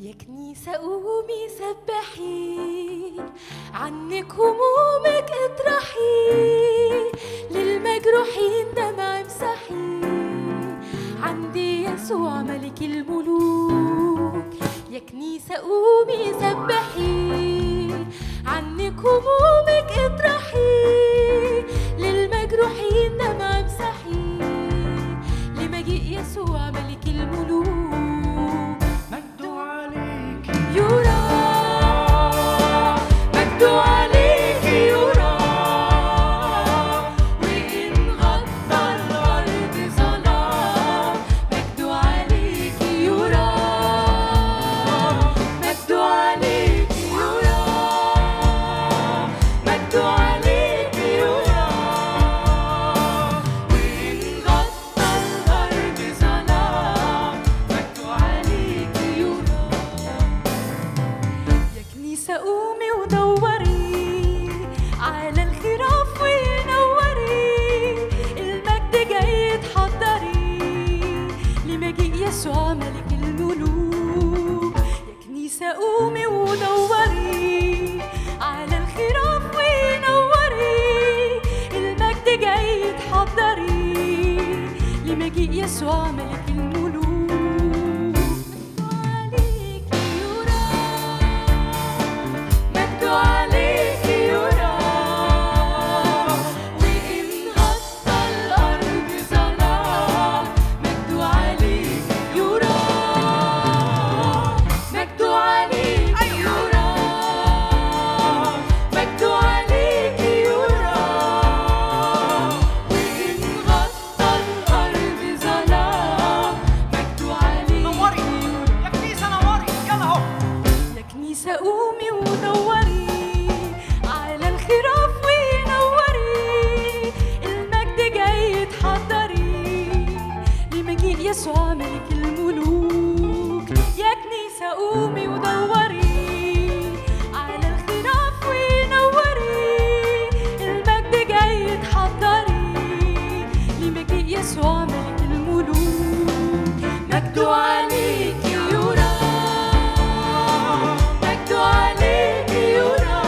يا كنيسة قومي سبحي عنك همومك اطرحي للمجروحين دمع امسحي عندي يسوع ملك الملوك يا كنيسة قومي سبحي عنك همومك اطرحي للمجروحين دمع امسحي لمجيء يسوع ملك الملوك مجد عليك يرى مجد عليك يرى وإن غطى الأرض ظلام مجد عليك يرى مجد عليك يرى مجد عليك يرى وإن غطى الأرض ظلام مجد عليك يرى يا كنيسة قومي ودوري على الخراف ونوري المجد جاي تحضري لمجيء يسوع ملك الملوك يا كنيسة قومي ودوري على الخراف ونوري المجد جاي تحضري لمجيء يسوع ملك الملوك عليك يرى مجد عليك يرى وإن غطى الأرض ظلام مجد عليك يرى مجد عليك يرى مجد عليك يرى وإن غطى الأرض ظلام مجد عليك نوري يا كنيسة نوري يلا اهو يا كنيسة قومي ودوري على الخراف ونوري المجد جاي تحضري لمجيء يسوع ملك الملوك يا كنيسة قومي ودوري على الخراف ونوري المجد جاي تحضري لمجيء يسوع ملك الملوك مجد عليك يرى مجد عليك يرى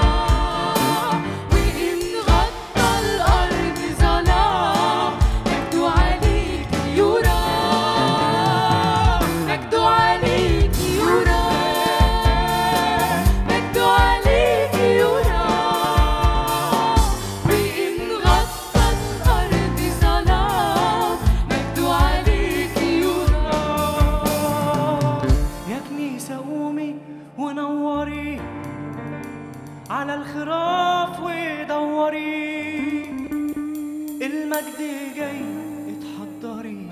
وإن غطى الأرض ظلام مجد عليك يرى مجد عليك يرى مجد عليك يرى وإن غطى الأرض ظلام مجد عليك يرى يا كنيسة قومي ونوري على الخراف ودوري المجد جاي اتحضري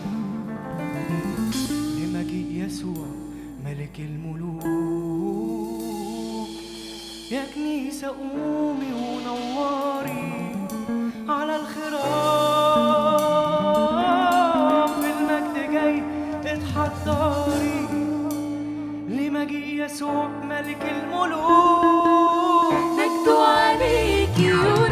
لمجيء يسوع ملك الملوك يا كنيسة قومي ونوري على الخراف المجد جاي اتحضري لمجيء يسوع ملك الملوك مجد عليك يرى